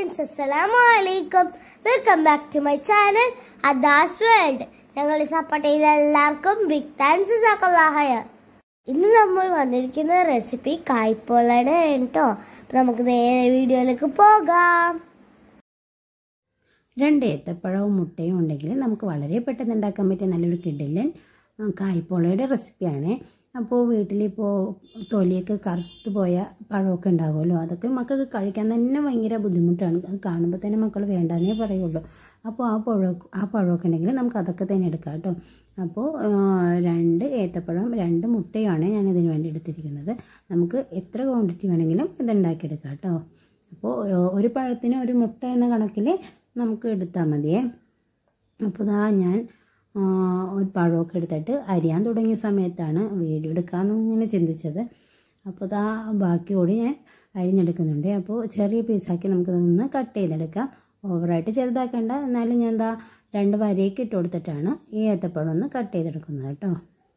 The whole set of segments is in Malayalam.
ഫ്രണ്ട്സ് അസ്സലാമു അലൈക്കും welcome back to my channel Ada's world ഞങ്ങളെ സപ്പോർട്ട് ചെയ്ത എല്ലാവർക്കും ബിഗ് താങ്ക്സ് സക്കല്ലാഹയ ഇന്ന് നമ്മൾ വന്നിരിക്കുന്ന റെസിപ്പി കായ്പോളയുടെ കേട്ടോ അപ്പൊ നമുക്ക് നേരെ വീഡിയോയിലേക്ക് പോകാം രണ്ട് ഏത്തപ്പഴവും മുട്ടയും ഉണ്ടെങ്കിൽ നമുക്ക് വളരെ പെട്ടെന്ന് ഉണ്ടാക്കാൻ പറ്റിയ നല്ലൊരു കിഡിലൻ ആ, കായ്പോളയുടെ റെസിപ്പിയാണ് അപ്പോൾ വീട്ടിലിപ്പോൾ തൊലിയൊക്കെ കറുത്ത് പോയ പഴമൊക്കെ ഉണ്ടാകുമല്ലോ അതൊക്കെ മക്കൾക്ക് കഴിക്കാൻ തന്നെ ഭയങ്കര ബുദ്ധിമുട്ടാണ് അത് കാണുമ്പോൾ തന്നെ മക്കൾ വേണ്ടെന്നേ പറയുള്ളൂ അപ്പോൾ ആ പഴം ആ പഴമൊക്കെ ഉണ്ടെങ്കിൽ നമുക്ക് അതൊക്കെ തന്നെ എടുക്കാം കേട്ടോ അപ്പോൾ ആ, രണ്ട് ഏത്തപ്പഴം രണ്ട് മുട്ടയാണ് ഞാൻ ഇതിന് വേണ്ടി എടുത്തിരിക്കുന്നത് നമുക്ക് എത്ര ക്വാണ്ടിറ്റി വേണമെങ്കിലും ഇത് ഉണ്ടാക്കിയെടുക്കാം കേട്ടോ അപ്പോൾ ഒരു പഴത്തിന് ഒരു മുട്ട എന്ന കണക്കിൽ നമുക്ക് എടുത്താൽ മതിയേ അപ്പോൾ ഇതാ ഞാൻ ആ, ഒരു പഴമൊക്കെ എടുത്തിട്ട് അരിയാൻ തുടങ്ങിയ സമയത്താണ് വീഡിയോ എടുക്കാമെന്ന് ഇങ്ങനെ ചിന്തിച്ചത് അപ്പോൾ ഇതാ ബാക്കി കൂടി ഞാൻ അരിഞ്ഞെടുക്കുന്നുണ്ട് അപ്പോൾ ചെറിയ പീസാക്കി നമുക്ക് നിന്ന് കട്ട് ചെയ്തെടുക്കാം ഓവറായിട്ട് ചെറുതാക്കണ്ട എന്നാലും ഞാൻ എന്താ രണ്ട് വരയൊക്കെ ഇട്ട് കൊടുത്തിട്ടാണ് ഈ ഏത്തപ്പഴം ഒന്ന് കട്ട് ചെയ്തെടുക്കുന്നത് കേട്ടോ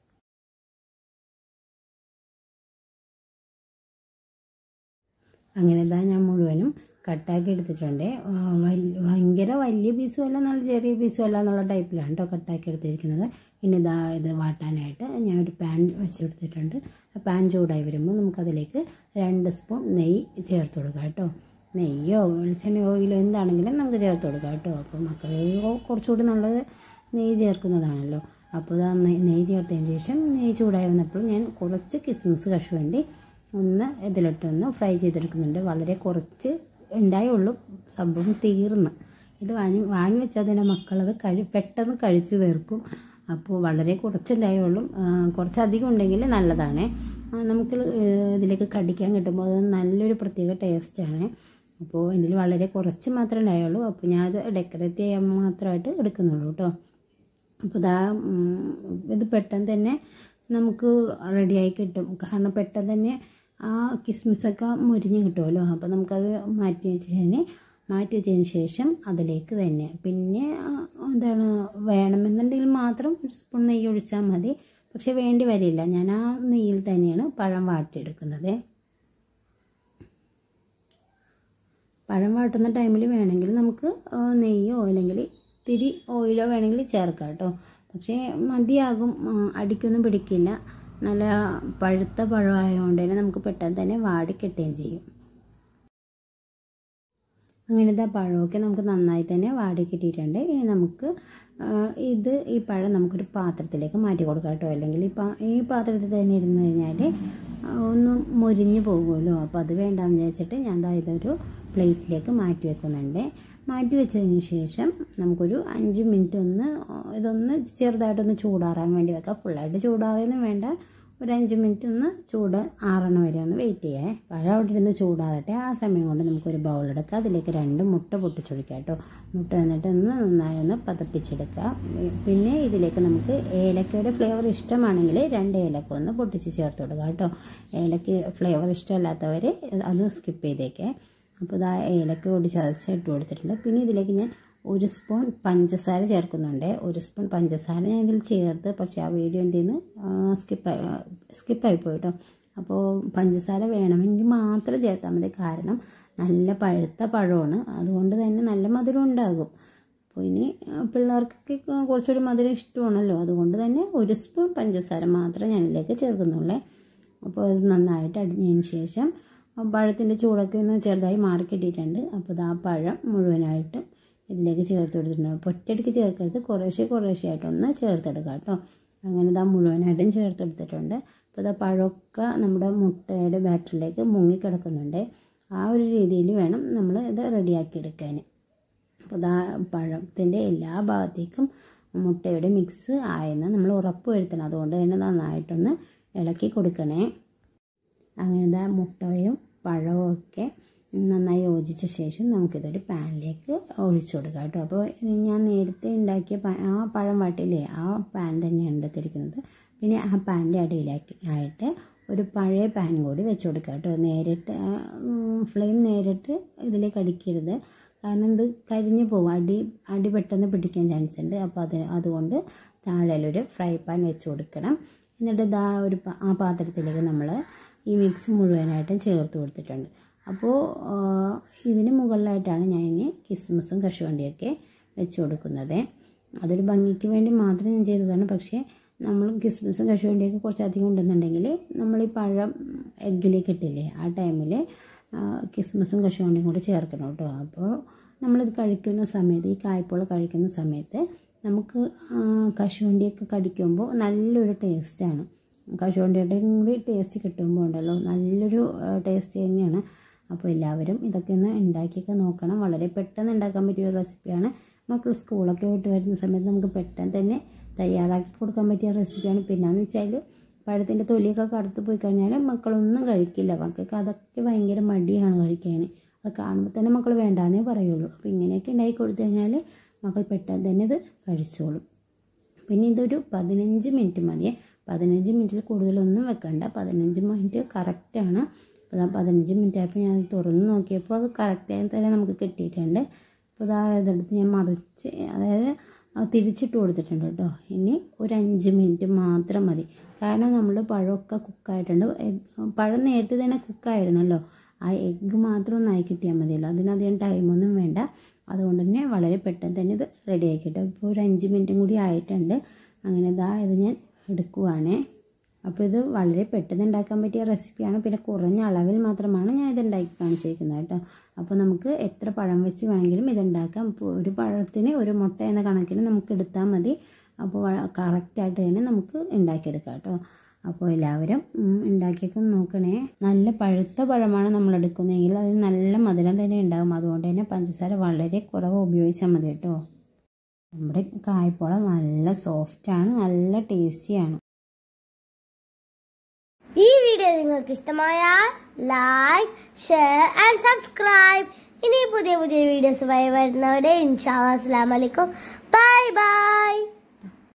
അങ്ങനെ ഇതാ ഞാൻ മുഴുവനും കട്ടാക്കി എടുത്തിട്ടുണ്ട് ആ, വൽ- ഭയങ്കര വലിയ പീസും അല്ല നല്ല ചെറിയ പീസും അല്ല എന്നുള്ള ടൈപ്പിലാണ് കേട്ടോ കട്ടാക്കി എടുത്തിരിക്കുന്നത് പിന്നെ ഇതാ ഇത് വാട്ടാനായിട്ട് ഞാൻ ഒരു പാൻ വെച്ച് കൊടുത്തിട്ടുണ്ട് ആ പാൻ ചൂടായി വരുമ്പോൾ നമുക്കതിലേക്ക് രണ്ട് സ്പൂൺ നെയ്യ് ചേർത്ത് കൊടുക്കാം കേട്ടോ നെയ്യോ വെളിച്ചെണ്ണ ഓയിലോ എന്താണെങ്കിലും നമുക്ക് ചേർത്ത് കൊടുക്കാം കേട്ടോ അപ്പോൾ മക്കൾ കുറച്ചുകൂടി നല്ലത് നെയ്യ് ചേർക്കുന്നതാണല്ലോ അപ്പോൾ ഇതാ നെയ്യ് നെയ്യ് ചേർത്തതിന് ശേഷം നെയ്യ് ചൂടായി വന്നപ്പോൾ ഞാൻ കുറച്ച് കിസ്മിസ് കശു വേണ്ടി ഒന്ന് ഇതിലിട്ടൊന്ന് ഫ്രൈ ചെയ്തെടുക്കുന്നുണ്ട് വളരെ കുറച്ച് ഉണ്ടായുള്ളൂ സംഭവം തീർന്ന് ഇത് വാങ്ങി വാങ്ങി വെച്ചാൽ തന്നെ മക്കളത് കഴി പെട്ടെന്ന് കഴിച്ചു തീർക്കും അപ്പോൾ വളരെ കുറച്ചുണ്ടായുള്ളൂ ആ, കുറച്ചധികം ഉണ്ടെങ്കിൽ നല്ലതാണ് നമുക്ക് ഇതിലേക്ക് കടിക്കാൻ കിട്ടുമ്പോൾ അത് നല്ലൊരു പ്രത്യേക ടേസ്റ്റാണ് അപ്പോൾ ഇതിൽ വളരെ കുറച്ച് മാത്രമേ ഉണ്ടായുള്ളൂ അപ്പോൾ ഞാൻ അത് ഡെക്കറേറ്റ് ചെയ്യാൻ മാത്രമായിട്ട് എടുക്കുന്നുള്ളൂ കേട്ടോ അപ്പോൾ ഇതാ ഉം, ഇത് പെട്ടെന്ന് തന്നെ നമുക്ക് റെഡിയായി കിട്ടും കാരണം പെട്ടെന്ന് തന്നെ ആ കിസ്മിസൊക്കെ മുരിഞ്ഞ് കിട്ടുമല്ലോ അപ്പോൾ നമുക്കത് മാറ്റി വെച്ചതിന് മാറ്റി വെച്ചതിന് ശേഷം അതിലേക്ക് തന്നെ പിന്നെ ആ, എന്താണ് വേണമെന്നുണ്ടെങ്കിൽ മാത്രം ഒരു സ്പൂൺ നെയ്യ് ഒഴിച്ചാൽ മതി പക്ഷെ വേണ്ടി വരില്ല ഞാൻ ആ നെയ്യിൽ തന്നെയാണ് പഴം വാട്ടിയെടുക്കുന്നത് പഴം വാട്ടുന്ന ടൈമിൽ വേണമെങ്കിൽ നമുക്ക് ആ, നെയ്യോ അല്ലെങ്കിൽ തിരി ഓയിലോ വേണമെങ്കിൽ ചേർക്കാം കേട്ടോ പക്ഷേ മതിയാകും ആ, അടിക്കൊന്നും പിടിക്കില്ല നല്ല പഴുത്ത പഴമായതുകൊണ്ട് തന്നെ നമുക്ക് പെട്ടെന്ന് തന്നെ വാടി കിട്ടുകയും ചെയ്യും അങ്ങനത്തെ പഴമൊക്കെ നമുക്ക് നന്നായി തന്നെ വാടി കിട്ടിയിട്ടുണ്ട് ഇനി നമുക്ക് ആ, ഇത് ഈ പഴം നമുക്കൊരു പാത്രത്തിലേക്ക് മാറ്റി കൊടുക്കാം കേട്ടോ അല്ലെങ്കിൽ ഈ പാ ഈ പാത്രത്തിൽ തന്നെ ഇരുന്ന് കഴിഞ്ഞാൽ ആ, ഒന്ന് മൊരിഞ്ഞ് പോകുമല്ലോ അപ്പോൾ അത് വേണ്ടാന്ന് വിചാരിച്ചിട്ട് ഞാൻ ദാ ഇതൊരു പ്ലേറ്റിലേക്ക് മാറ്റി വെക്കുന്നുണ്ട് മാറ്റി വെച്ചതിന് ശേഷം നമുക്കൊരു അഞ്ച് മിനിറ്റ് ഒന്ന് ഇതൊന്ന് ചെറുതായിട്ടൊന്ന് ചൂടാറാൻ വേണ്ടി വെക്കാം ഫുള്ളായിട്ട് ചൂടാറൊന്നും വേണ്ട ഒരു അഞ്ച് മിനിറ്റ് ഒന്ന് ചൂട് ആറണ വരെ ഒന്ന് വെയിറ്റ് ചെയ്യേ പഴം അവിടെ ഇരുന്ന് ചൂടാറട്ടെ ആ സമയം കൊണ്ട് നമുക്കൊരു ബൗൾ എടുക്കാം അതിലേക്ക് രണ്ട് മുട്ട പൊട്ടിച്ചൊഴിക്കാം കേട്ടോ മുട്ട എന്നിട്ട് ഒന്ന് നന്നായി ഒന്ന് പതപ്പിച്ചെടുക്കുക പിന്നെ ഇതിലേക്ക് നമുക്ക് ഏലക്കയുടെ ഫ്ലേവർ ഇഷ്ടമാണെങ്കിൽ രണ്ട് ഏലക്ക ഒന്ന് പൊട്ടിച്ച് ചേർത്ത് കൊടുക്കുക കേട്ടോ ഏലക്ക ഫ്ലേവർ ഇഷ്ടമല്ലാത്തവർ അത് സ്കിപ്പ് ചെയ്തേക്കേ അപ്പോൾ ഇതാ ഏലക്ക കൂടി ചതച്ചിട്ട് കൊടുത്തിട്ടുണ്ട് പിന്നെ ഇതിലേക്ക് ഞാൻ ഒരു സ്പൂൺ പഞ്ചസാര ചേർക്കുന്നുണ്ട് ഒരു സ്പൂൺ പഞ്ചസാര ഞാൻ ഇതിൽ ചേർത്ത് പക്ഷേ ആ വീഡിയോ എൻ്റെ നിന്ന് സ്കിപ്പായി സ്കിപ്പായി പോയി കേട്ടോ അപ്പോൾ പഞ്ചസാര വേണമെങ്കിൽ മാത്രം ചേർത്താൽ മതി കാരണം നല്ല പഴുത്ത പഴമാണ് അതുകൊണ്ട് തന്നെ നല്ല മധുരം ഉണ്ടാകും അപ്പോൾ ഇനി ആ, പിള്ളേർക്കൊക്കെ കുറച്ചുകൂടി മധുരം ഇഷ്ടമാണല്ലോ അതുകൊണ്ട് തന്നെ ഒരു സ്പൂൺ പഞ്ചസാര മാത്രമേ ഞാനിതിലേക്ക് ചേർക്കുന്നുള്ളേ അപ്പോൾ ഇത് നന്നായിട്ട് അടിഞ്ഞതിന് ശേഷം ആ പഴത്തിൻ്റെ ചൂടൊക്കെ ഒന്ന് ചെറുതായി മാറി കിട്ടിയിട്ടുണ്ട് അപ്പോൾ ഇത് ആ പഴം മുഴുവനായിട്ടും ഇതിലേക്ക് ചേർത്ത് കൊടുത്തിട്ടുണ്ട് അപ്പോൾ ഒറ്റയടിക്ക് ചേർക്കരുത് കുറേശ്ശെ കുറേശ്ശെ ആയിട്ടൊന്ന് ചേർത്തെടുക്കാം കേട്ടോ അങ്ങനെ ഇതാ മുഴുവനായിട്ടും ചേർത്തെടുത്തിട്ടുണ്ട് അപ്പോൾ ഇതാ പഴമൊക്കെ നമ്മുടെ മുട്ടയുടെ ബാറ്ററിലേക്ക് മുങ്ങിക്കിടക്കുന്നുണ്ട് ആ ഒരു രീതിയിൽ വേണം നമ്മൾ ഇത് റെഡിയാക്കി എടുക്കാൻ അപ്പോൾ ഇതാ പഴത്തിൻ്റെ എല്ലാ ഭാഗത്തേക്കും മുട്ടയുടെ മിക്സ് ആയെന്ന് നമ്മൾ ഉറപ്പ് വരുത്തണം അതുകൊണ്ട് തന്നെ നന്നായിട്ടൊന്ന് ഇളക്കി കൊടുക്കണേ അങ്ങനെ ഇതാ മുട്ടയും പഴവും ഒക്കെ നന്നായി യോജിച്ച ശേഷം നമുക്കിതൊരു പാനിലേക്ക് ഒഴിച്ചു കൊടുക്കാം കേട്ടോ അപ്പോൾ ഞാൻ നേരത്തെ ഉണ്ടാക്കിയ പാ- ആ പഴം വാട്ടിയില്ലേ ആ പാൻ തന്നെയാണ് എടുത്തിരിക്കുന്നത് പിന്നെ ആ പാനിൻ്റെ അടിയിലാക്കി ആയിട്ട് ഒരു പഴയ പാൻ കൂടി വെച്ച് കൊടുക്കുക കേട്ടോ നേരിട്ട് ഫ്ലെയിം നേരിട്ട് ഇതിലേക്ക് അടിക്കരുത് കാരണം ഇത് കരിഞ്ഞു പോകും അടി അടി പെട്ടെന്ന് പിടിക്കാൻ ചാൻസ് ഉണ്ട് അപ്പോൾ അത് അതുകൊണ്ട് താഴെയൊരു ഫ്രൈ പാൻ വെച്ച് കൊടുക്കണം എന്നിട്ട് ഇതാ ഒരു പ- ആ പാത്രത്തിലേക്ക് നമ്മൾ ഈ മിക്സ് മുഴുവനായിട്ടും ചേർത്ത് കൊടുത്തിട്ടുണ്ട് അപ്പോൾ ഇതിന് മുകളിൽ മുകളിലായിട്ടാണ് ഞാൻ ഇനി കിസ്മസും കശുവണ്ടിയൊക്കെ വെച്ച് കൊടുക്കുന്നത് അതൊരു ഭംഗിക്ക് വേണ്ടി മാത്രം ഞാൻ ചെയ്തതാണ് പക്ഷേ നമ്മൾ കിസ്മസും കശുവണ്ടിയൊക്കെ കുറച്ച് അധികം ഉണ്ടെന്നുണ്ടെങ്കിൽ നമ്മൾ ഈ പഴം എഗ്ഗിലേക്ക് ഇട്ടില്ലേ ആ ടൈമിൽ കിസ്മസും കശുവണ്ടിയും കൂടി ചേർക്കണം കേട്ടോ അപ്പോൾ നമ്മളിത് കഴിക്കുന്ന സമയത്ത് ഈ കായ്പോള കഴിക്കുന്ന സമയത്ത് നമുക്ക് ആ, കശുവണ്ടിയൊക്കെ കടിക്കുമ്പോൾ നല്ലൊരു ടേസ്റ്റാണ് കശുവണ്ടിയുടെ കൂടി ടേസ്റ്റ് കിട്ടുമ്പോൾ ഉണ്ടല്ലോ നല്ലൊരു ടേസ്റ്റ് തന്നെയാണ് അപ്പോൾ എല്ലാവരും ഇതൊക്കെ ഒന്ന് ഉണ്ടാക്കിയൊക്കെ നോക്കണം വളരെ പെട്ടെന്ന് ഉണ്ടാക്കാൻ പറ്റിയ ഒരു റെസിപ്പിയാണ് മക്കൾ സ്കൂളൊക്കെ വിട്ട് വരുന്ന സമയത്ത് നമുക്ക് പെട്ടെന്ന് തന്നെ തയ്യാറാക്കി കൊടുക്കാൻ പറ്റിയ റെസിപ്പിയാണ് പിന്നെയെന്ന് വെച്ചാൽ പഴത്തിൻ്റെ തൊലിയൊക്കെ കറുത്ത് പോയി കഴിഞ്ഞാൽ മക്കളൊന്നും കഴിക്കില്ല മക്കൾക്ക് അതൊക്കെ ഭയങ്കര മടിയാണ് കഴിക്കാൻ അത് കാണുമ്പോൾ തന്നെ മക്കൾ വേണ്ടാന്നേ പറയുള്ളൂ അപ്പോൾ ഇങ്ങനെയൊക്കെ ഉണ്ടാക്കി കൊടുത്തു കഴിഞ്ഞാൽ മക്കൾ പെട്ടെന്ന് തന്നെ ഇത് കഴിച്ചോളും പിന്നെ ഇതൊരു പതിനഞ്ച് മിനിറ്റ് മതിയെ പതിനഞ്ച് മിനിറ്റിൽ കൂടുതലൊന്നും വെക്കണ്ട പതിനഞ്ച് മിനിറ്റ് കറക്റ്റാണ് അപ്പോൾ ആ പതിനഞ്ച് മിനിറ്റ് ആയപ്പോൾ ഞാൻ തുറന്ന് നോക്കിയപ്പോൾ അത് കറക്റ്റായി തന്നെ നമുക്ക് കിട്ടിയിട്ടുണ്ട് അപ്പോൾ ഇതാ ഇതെടുത്ത് ഞാൻ മറിച്ച് അതായത് അത് തിരിച്ചിട്ട് കൊടുത്തിട്ടുണ്ട് കേട്ടോ ഇനി ഒരു അഞ്ച് മിനിറ്റ് മാത്രം മതി കാരണം നമ്മൾ പഴമൊക്കെ കുക്കായിട്ടുണ്ട് എഗ് പഴം നേരത്തെ തന്നെ കുക്കായിരുന്നല്ലോ ആ എഗ്ഗ് മാത്രം ഒന്നായി കിട്ടിയാൽ മതിയല്ലോ അതിനധികം ടൈമൊന്നും വേണ്ട അതുകൊണ്ട് തന്നെ വളരെ പെട്ടെന്ന് തന്നെ ഇത് റെഡി ആക്കിയിട്ട് ഇപ്പോൾ ഒരു അഞ്ച് മിനിറ്റും കൂടി ആയിട്ടുണ്ട് അങ്ങനെ ഇതാ ഇത് ഞാൻ എടുക്കുവാണേ അപ്പോൾ ഇത് വളരെ പെട്ടെന്ന് ഉണ്ടാക്കാൻ പറ്റിയ റെസിപ്പിയാണ് പിന്നെ കുറഞ്ഞ അളവിൽ മാത്രമാണ് ഞാൻ ഇത് ഉണ്ടാക്കി കാണിച്ചിരിക്കുന്നത് കേട്ടോ അപ്പോൾ നമുക്ക് എത്ര പഴം വെച്ച് വേണമെങ്കിലും ഇത് ഉണ്ടാക്കാം ഇപ്പോൾ ഒരു പഴത്തിന് ഒരു മുട്ട എന്ന കണക്കിന് നമുക്ക് എടുത്താൽ മതി അപ്പോൾ കറക്റ്റായിട്ട് തന്നെ നമുക്ക് ഉണ്ടാക്കിയെടുക്കാം കേട്ടോ അപ്പോൾ എല്ലാവരും ഉം, ഉണ്ടാക്കിയൊക്കെ നോക്കണേ നല്ല പഴുത്ത പഴമാണ് നമ്മൾ എടുക്കുന്നതെങ്കിൽ അതിന് നല്ല മധുരം തന്നെ ഉണ്ടാകും അതുകൊണ്ട് തന്നെ പഞ്ചസാര വളരെ കുറവ് ഉപയോഗിച്ചാൽ മതി കേട്ടോ നമ്മുടെ കായ്പോള നല്ല സോഫ്റ്റാണ് നല്ല ടേസ്റ്റിയാണ് ഈ വീഡിയോ നിങ്ങൾക്ക് ഇഷ്ടമായാൽ ലൈക്ക് ഷെയർ ആൻഡ് സബ്സ്ക്രൈബ് ഇനി പുതിയ പുതിയ വീഡിയോസുമായി വരുന്നവരെ ഇൻഷാ അസ്ലാം വലൈക്കും ബൈ ബൈ